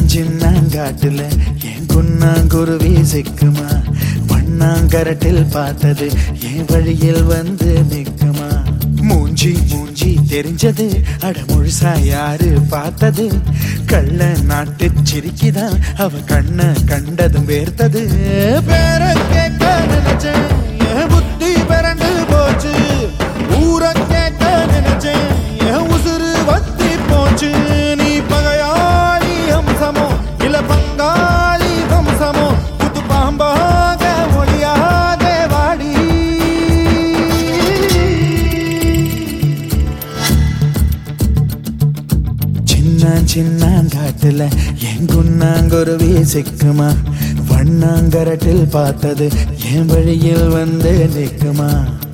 சின்னாங்காட்டுல என் குன்னாங்குருவி சிக்குமா வண்ணாங்கரட்டில் பார்த்தது என் வழியில் வந்து நிக்குமா மூஞ்சி மூஞ்சி தெரிஞ்சது அட முழுசா யாரு பார்த்தது கள்ள நாட்டு சிரிக்கிதான் அவ கண்ண கண்டதும் வேர்த்தது பேர கேட்க நினைச்சேன் என் புத்தி பிறண்டு போச்சு ஊர கேட்க நினைச்சேன் என் உசுறு வத்தி போச்சு நீ பகையாளி அம்சமோ இல்ல பங்காளி வம்சமோ புது பாம்பாக ஒளியாக வாடி சின்ன சின்னாங்காட்டுல என் குன்னாங்குருவி சிக்குமா வண்ணாங்கரட்டில் பார்த்தது என் வழியில் வந்து நிக்குமா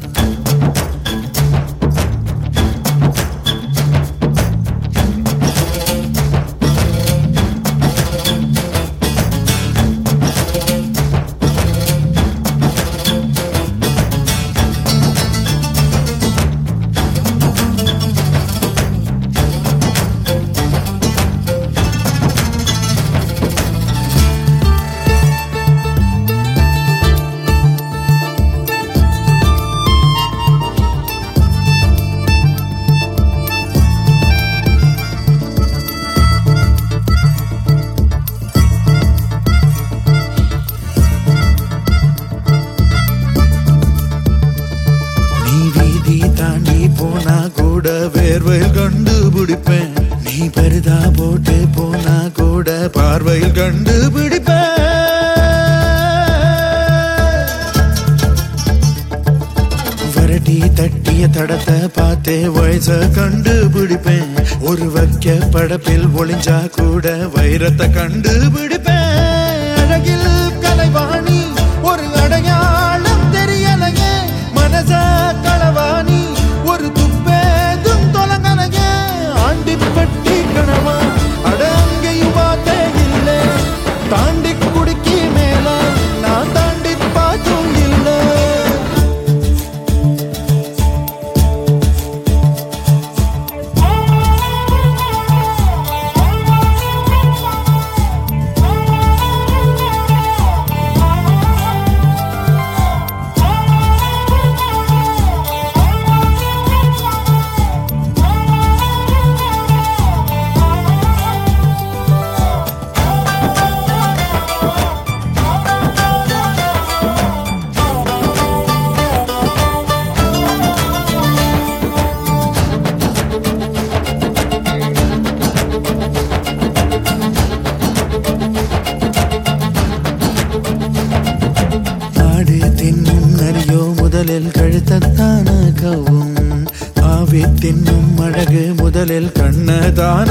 நீ வீதி தாண்டி போனா கூட வேர்வையில் கண்டுபிடிப்பேன் நீ பருதா போட்டு போனா கூட பார்வையில் கண்டுபிடிப்பேன் வரட்டி தட்டிய தடத்தை பார்த்தே வயச கண்டுபிடிப்பேன் ஒரு வைக்க படப்பில் ஒளிஞ்சா கூட வைரத்தை கண்டுபிடிப்பேன் அழகில் கலைவாணி ஒரு அடையாளம் தெரியலையே மனச களவாணி ஒரு துப்பேதும் தொலைங்கலையே ஆண்டிப்பட்டி கணவா அட அங்கேயும் பார்த்தே இல்லை தாண்டி குடிக்கி மேல நான் தாண்டி பார்த்தும் இல்லை ஆடு தின்னும் நரியோ முதலில் கழுத்தத்தான கவும் ஆவி தின்னும் அழகு முதலில் கண்ணதான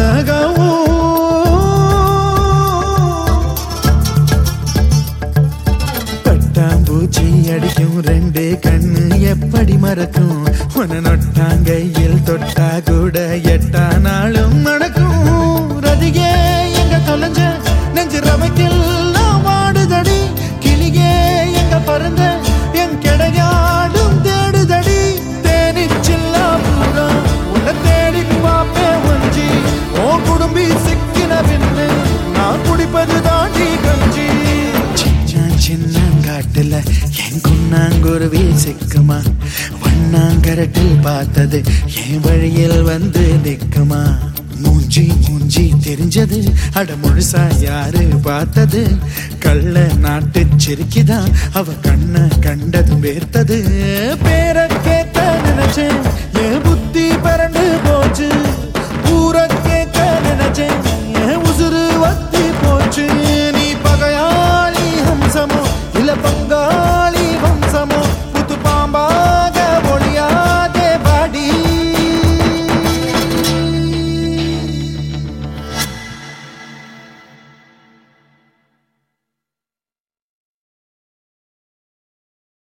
பட்டாம்பூச்சி அடிக்கும் ரெண்டு கண்ணு எப்படி மறக்கும் உன நொட்டாங்கையில் தொட்டா கூட எட்டா நாளும் நடக்கும் ரதிகே எங்க தொலைஞ்ச நெஞ்சு ரவைக்கில் வாடுதடி கிளியே எங்க பறந்த என் கிடையாடும் தேடுதடி தேனிச்சில்லா பூரா உன்னை தேடி பாப்பே வஞ்சி ஓ குடும்பி சிக்கின பின்னு நான் குடிப்பது தாண்டி கஞ்சி சின்ன சின்னங்காட்டுல என் குன்னாங்குருவி சிக்குமா வண்ணாங்கரட்டில் பார்த்தது என் வழியில் வந்து நிக்குமா மூஞ்சி மூஞ்சி தெரிஞ்சது அட முழுசா யாரு பார்த்தது கள்ள நாட்டு சிரிக்கிதான் அவ கண்ண கண்டதும் வேர்த்தது பேர கேட்க நினைச்சேன் என் புத்தி பறந்து போச்சு